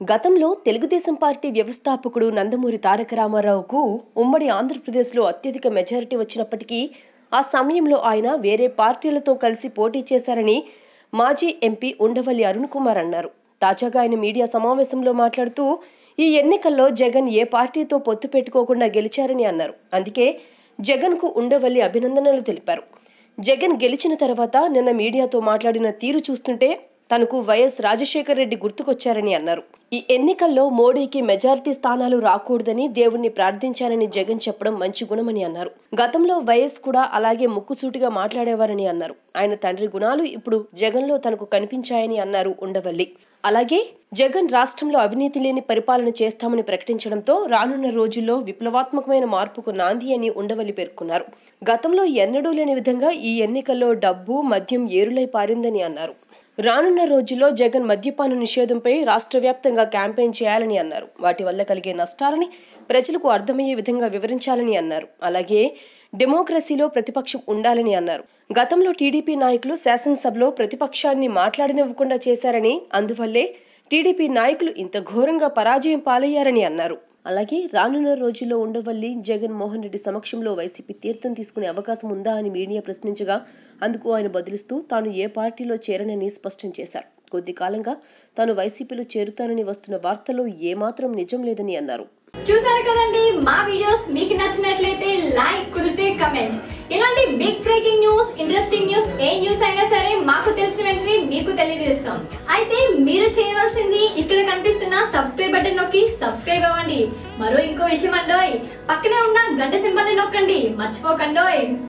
గతంలో తెలుగుదేశం పార్టీ వ్యవస్థాపకుడు నందమూరి తారక రామారావుకు ఉమ్మడి ఆంధ్రప్రదేశ్లో అత్యధిక మెజారిటీ వచ్చినప్పటికీ ఆ సమయంలో ఆయన వేరే పార్టీలతో కలిసి పోటీ చేశారని మాజీ ఎంపీ ఉండవల్లి అరుణ్ కుమార్ అన్నారు తాజాగా ఆయన మీడియా సమావేశంలో మాట్లాడుతూ ఈ ఎన్నికల్లో జగన్ ఏ పార్టీతో పొత్తు పెట్టుకోకుండా గెలిచారని అన్నారు అందుకే జగన్కు ఉండవల్లి అభినందనలు తెలిపారు జగన్ గెలిచిన తర్వాత నిన్న మీడియాతో మాట్లాడిన తీరు చూస్తుంటే తనకు వైఎస్ రాజశేఖర రెడ్డి గుర్తుకొచ్చారని అన్నారు ఈ ఎన్నికల్లో మోడీకి మెజారిటీ స్థానాలు రాకూడదని దేవుణ్ణి ప్రార్థించారని జగన్ చెప్పడం మంచి గుణమని అన్నారు గతంలో వైఎస్ కూడా అలాగే ముక్కుసూటిగా మాట్లాడేవారని అన్నారు ఆయన తండ్రి గుణాలు ఇప్పుడు జగన్లో తనకు కనిపించాయని అన్నారు ఉండవల్లి అలాగే జగన్ రాష్ట్రంలో అవినీతి లేని పరిపాలన చేస్తామని ప్రకటించడంతో రానున్న రోజుల్లో విప్లవాత్మకమైన మార్పుకు నాంది అని ఉండవల్లి పేర్కొన్నారు గతంలో ఎన్నడూ లేని విధంగా ఈ ఎన్నికల్లో డబ్బు మద్యం ఏరులై పారిందని అన్నారు రానున్న రోజుల్లో జగన్ మద్యపాన నిషేధంపై రాష్ట్ర వ్యాప్తంగా క్యాంపెయిన్ చేయాలని అన్నారు వాటి వల్ల కలిగే నష్టాలని ప్రజలకు అర్థమయ్యే విధంగా వివరించాలని అన్నారు అలాగే డెమోక్రసీలో ప్రతిపక్షం ఉండాలని అన్నారు గతంలో టీడీపీ నాయకులు శాసనసభలో ప్రతిపక్షాన్ని మాట్లాడనివ్వకుండా చేశారని అందువల్లే టీడీపీ నాయకులు ఇంత ఘోరంగా పరాజయం పాలయ్యారని అన్నారు అలాగే రానున్న రోజుల్లో ఉండవల్లి జగన్ మోహన్ రెడ్డి సమక్షంలో వైసీపీ తీర్థం తీసుకునే అవకాశం ఉందా అని మీడియా ప్రశ్నించగా అందుకు ఆయన బదిలిస్తూ తాను ఏ పార్టీలో చేరనని స్పష్టం చేశారు కొద్ది కాలంగా తాను వైసీపీలో చేరుతానని వస్తున్న వార్తల్లో ఏమాత్రం నిజం లేదని అన్నారు చూసారు కదండి మా వీడియోస్ మీకు నచ్చినట్లయితే లైక్ కుదిరితే కమెంట్ ఇలాంటి big breaking news interesting news ఏ న్యూస్ అయినా సరే మాకు తెలిసిన వెంటనే మీకు తెలియజేస్తాం అయితే మీరు చేయవలసింది ఇక్కడ కనిపిస్తున్న సబ్స్క్రైబ్ బటన్ నొక్కి సబ్స్క్రైబ్ అవ్వండి మరో ఇంకో విషయం అండోయ్ పక్కనే ఉన్న గంట సింబల్ నొక్కండి మర్చిపోకండోయ్